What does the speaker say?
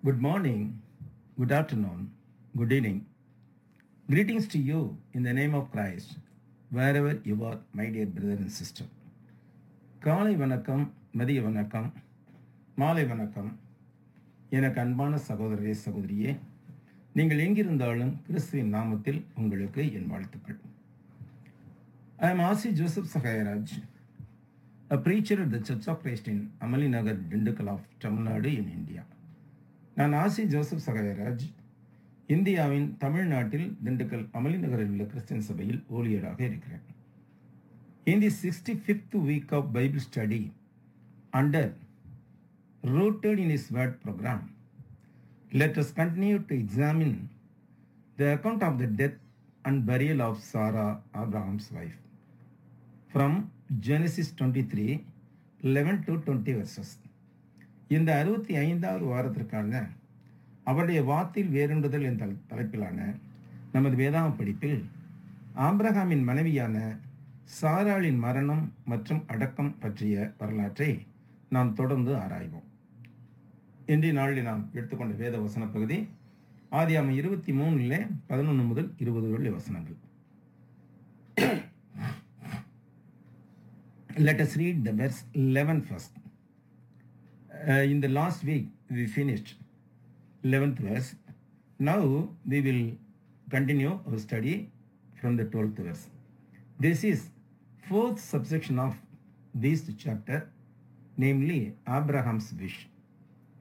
Good morning, good afternoon, good evening. Greetings to you in the name of Christ, wherever you are, my dear brother and sister. காலை வணக்கம் மதிய வணக்கம் மாலை வணக்கம் எனக்கு அன்பான சகோதரரே சகோதரியே நீங்கள் எங்கிருந்தாலும் கிறிஸ்துவின் நாமத்தில் உங்களுக்கு என் வாழ்த்துக்கள் ஐ எம் ஆசி Joseph Sahayaraj a preacher at the Church of Christ in Amali Nagar, Dindukal of Tamil Nadu in India. நான் ஆசி ஜோசப் சகாயராஜ் இந்தியாவின் தமிழ்நாட்டில் திண்டுக்கல் அமளி நகரில் உள்ள கிறிஸ்டியன் சபையில் ஊழியராக இருக்கிறேன் In the 65th week of Bible study under Rooted in His Word program, let us continue to examine the account of the death and burial of Sarah, Abraham's wife, from Genesis 23 11 to 20 verses. இந்த அறுபத்தி ஐந்தாவது வாரத்திற்கான அவருடைய வாத்தில் வேறுண்டுதல் என்ற தலைப்பிலான நமது வேதாம படிப்பில் ஆபிரகாமின் மனைவியான சாராளின் மரணம் மற்றும் அடக்கம் பற்றிய வரலாற்றை நாம் தொடர்ந்து ஆராய்வோம் இன்றைய நாளில் நாம் எடுத்துக்கொண்ட வேத வசன பகுதி ஆதியாம இருபத்தி மூணுல பதினொன்று முதல் இருபது உள்ள வசனங்கள் Let us read the verse 11 first. Uh, in the last week, we finished 11th verse. Now we will continue our study from the 12th verse. This is fourth subsection of this chapter, namely Abraham's wish.